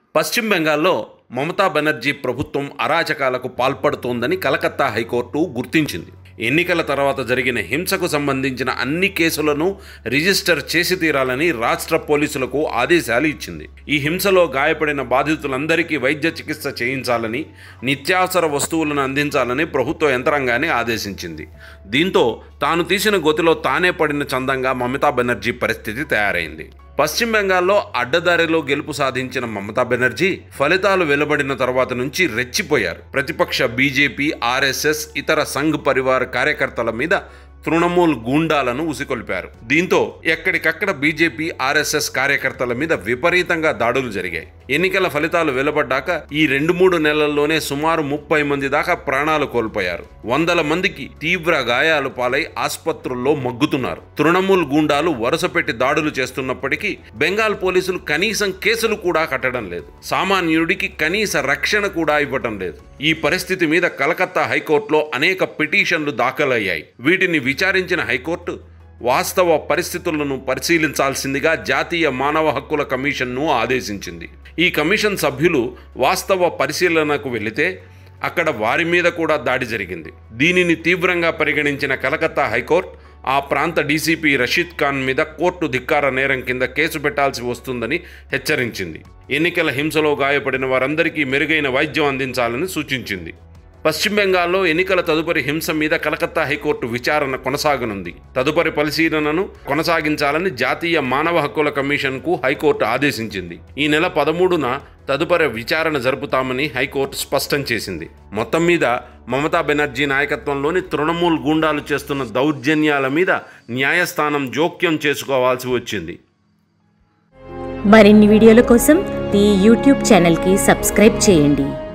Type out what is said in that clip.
పశ్చిమ బెంగాల్లో మమతా బెనర్జీ ప్రభుత్వం అరాచకాలకు పాల్పడుతోందని కలకత్తా హైకోర్టు గుర్తించింది ఎన్నికల తర్వాత జరిగిన హింసకు సంబంధించిన అన్ని కేసులను రిజిస్టర్ చేసి తీరాలని రాష్ట్ర పోలీసులకు ఆదేశాలు ఇచ్చింది ఈ హింసలో గాయపడిన బాధితులందరికీ వైద్య చికిత్స చేయించాలని నిత్యావసర వస్తువులను అందించాలని ప్రభుత్వ యంత్రాంగాన్ని ఆదేశించింది దీంతో తాను తీసిన గొతిలో తానే పడిన చందంగా మమతా బెనర్జీ పరిస్థితి తయారైంది పశ్చిమ బెంగాల్లో అడ్డదారిలో గెలుపు సాధించిన మమతా బెనర్జీ ఫలితాలు వెలువడిన తర్వాత నుంచి రెచ్చిపోయారు ప్రతిపక్ష బీజేపీ ఆర్ఎస్ఎస్ ఇతర సంఘ్ పరివార్ కార్యకర్తల మీద తృణమూల్ గూండాలను ఉసికొల్పారు దీంతో ఎక్కడికక్కడ బీజేపీ ఆర్ఎస్ఎస్ కార్యకర్తల మీద విపరీతంగా దాడులు జరిగాయి ఎన్నికల ఫలితాలు వెలువడ్డాక ఈ రెండు మూడు నెలల్లోనే సుమారు ముప్పై మంది దాకా ప్రాణాలు కోల్పోయారు వందల మందికి తీవ్ర గాయాలు పాలై ఆసుపత్రుల్లో మగ్గుతున్నారు తృణమూల్ గూండాలు వరుసపెట్టి దాడులు చేస్తున్నప్పటికీ బెంగాల్ పోలీసులు కనీసం కేసులు కూడా కట్టడం లేదు సామాన్యుడికి కనీస రక్షణ కూడా ఇవ్వటం లేదు ఈ పరిస్థితి మీద కలకత్తా హైకోర్టులో అనేక పిటిషన్లు దాఖలయ్యాయి వీటిని విచారించిన హైకోర్టు వాస్తవ పరిస్థితులను పరిశీలించాల్సిందిగా జాతీయ మానవ హక్కుల కమిషన్ను ఆదేశించింది ఈ కమిషన్ సభ్యులు వాస్తవ పరిశీలనకు వెళితే అక్కడ వారి మీద కూడా దాడి జరిగింది దీనిని తీవ్రంగా పరిగణించిన కలకత్తా హైకోర్టు ఆ ప్రాంత డీసీపీ రషీద్ ఖాన్ మీద కోర్టు ధిక్కార నేరం కింద కేసు పెట్టాల్సి వస్తుందని హెచ్చరించింది ఎన్నికల హింసలో గాయపడిన వారందరికీ మెరుగైన వైద్యం అందించాలని సూచించింది పశ్చిమ బెంగాల్లో ఎన్నికల తదుపరి హింస మీద కలకత్తా హైకోర్టు విచారణ కొనసాగనుంది తదుపరి పరిశీలనను కొనసాగించాలని జాతీయ మానవ హక్కుల కమిషన్కు హైకోర్టు ఆదేశించింది ఈ నెల పదమూడున తదుపరి విచారణ జరుపుతామని హైకోర్టు స్పష్టం చేసింది మొత్తం మీద మమతా బెనర్జీ నాయకత్వంలోని తృణమూల్ గూండాలు చేస్తున్న దౌర్జన్యాల మీద న్యాయస్థానం జోక్యం చేసుకోవాల్సి వచ్చింది మరిన్ని వీడియోల కోసం ఈ యూట్యూబ్ ఛానల్కి సబ్స్క్రైబ్ చేయండి